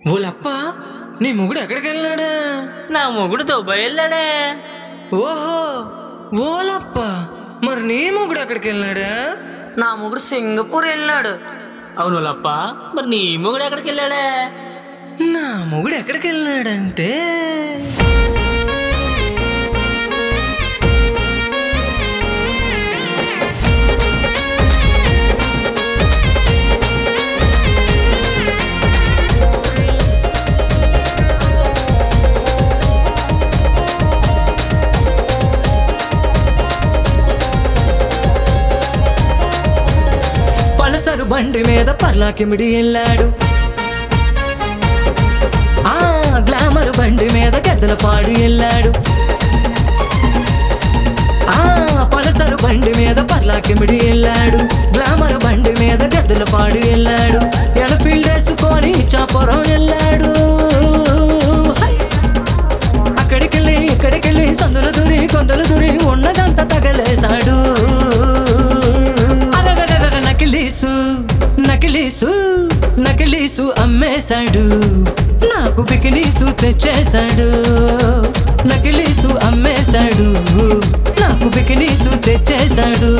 ఓలప్ప నీ మొగుడు ఎక్కడికి వెళ్ళాడా నా మొగుడు దుబాయ్ వెళ్ళాడే ఓహో ఓలప్ప మరి నీ మొగుడు ఎక్కడికి వెళ్ళాడా నా మొగుడు సింగపూర్ వెళ్ళాడు అవును లప్ప మరి నీ మొగుడు ఎక్కడికి వెళ్ళాడే నా మొగుడు ఎక్కడికి వెళ్ళాడంటే పలసరు బండి మీద పర్లాకిమిడి వెళ్ళాడు ఆ గ్లామర్ బండి మీద గద్దల పాడు వెళ్ళాడు ఆ పలసరు బండి మీద పర్లాకిమిడి వెళ్ళాడు గ్లామర్ బండి మీద గద్దల పాడు వెళ్ళాడు ఎనఫీల్డ్ వేసుకొని చాపురం వెళ్ళాడు హై! అక్కడికెళ్ళి ఇక్కడికెళ్ళి సందులు దూరి కొందలు దూరి ఉన్నదంతా తగలేశాడు అరరరరర నకిలీసు నకిలీసు నకిలీసు అమ్మేశాడు నాకు బికినీసు తెచ్చేశాడు నకిలీసు అమ్మేశాడు నాకు బికినీసు తెచ్చేశాడు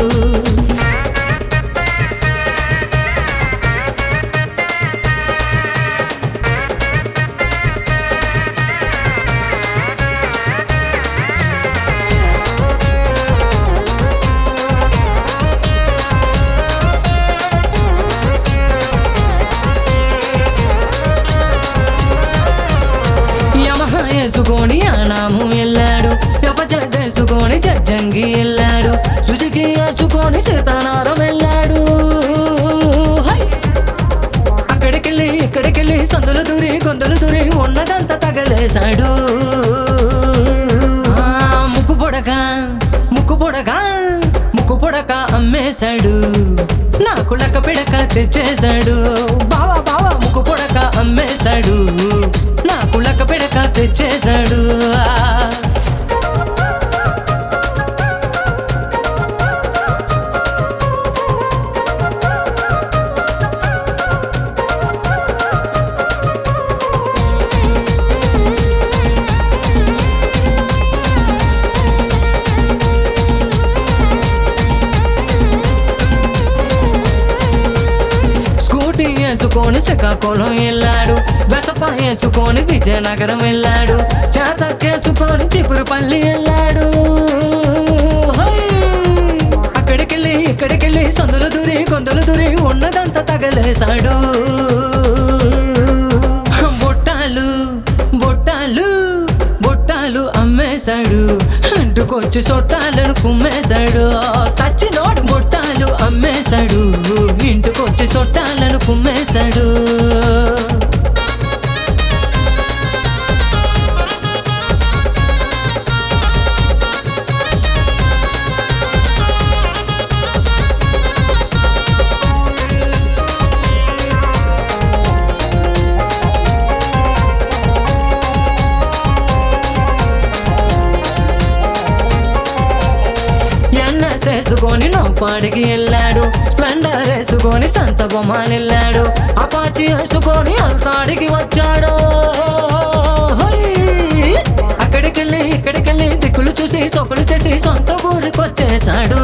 యమహ వేసుకొని ఆనాము వెళ్ళాడు ఎఫజెడ్ వేసుకొని జడ్జంగి వెళ్ళాడు సుజుకి వేసుకొని సీతానారం వెళ్ళాడు హై! అక్కడికెళ్ళి ఇక్కడికెళ్ళి సందులు దూరి గొంతులు దూరి ఉన్నదంతా తగలేశాడు ఆ, ముక్కు పొడగా ముక్కు పొడగా ముక్కు పొడక అమ్మేశాడు నాకు లక్క పిడక తెచ్చేశాడు బావా బావా ముక్కు పొడక అమ్మేశాడు నాకు లక్క పిడక తెచ్చేశాడు ఆ. స్కూటీ వేసుకొని శ్రీకాకుళం వెళ్ళాడు వెసప వేసుకొని విజయనగరం వెళ్ళాడు చేతకేసుకొని చిపురుపల్లి వెళ్ళాడు హై! అక్కడికెళ్ళి ఇక్కడికెళ్ళి సందులు దూరి కొందలు దూరి ఉన్నదంతా తగలేశాడు బుట్టాలు బుట్టాలు బుట్టాలు అమ్మేశాడు ఇంటికొచ్చి చుట్టాలను కుమ్మేశాడు సచ్చినోడు బుట్టాలు అమ్మేశాడు ఇంటికొచ్చి చుట్టాలను కుమ్మేశాడు ఎన్న చేసుకొని నౌపాడికి వెళ్ళాడు స్ప్లెండర్ వేసుకొని సంత బొమ్మలు వెళ్ళాడు అపాచి వేసుకొని అల్తాడికి వచ్చాడు హై! అక్కడికెళ్ళి ఇక్కడికెళ్ళి దిక్కులు చూసి సొక్కులు చేసి సొంత ఊరికి వచ్చేసాడు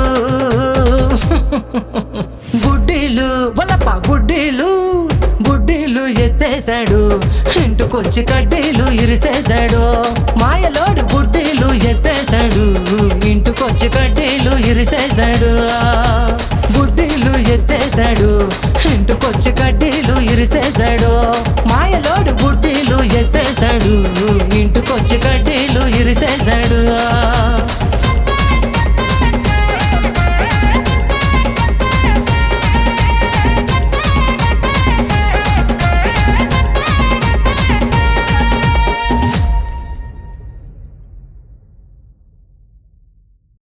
గుడ్డీలు వలప గుడ్డీలు గుడ్డీలు ఎత్తేశాడు ఇంటికొచ్చి కడ్డీలు ఇరిసేశాడు మాయలోడు గుడ్డీలు ఎత్తేశాడు ఇంటికొచ్చి కడ్డీలు ఇరిసేశాడు గుడ్డీలు ఎత్తేశాడు ఇంటికొచ్చి కడ్డీలు ఇరిసేశాడు మాయలోడు గుడ్డీలు ఎత్తేశాడు ఇంటి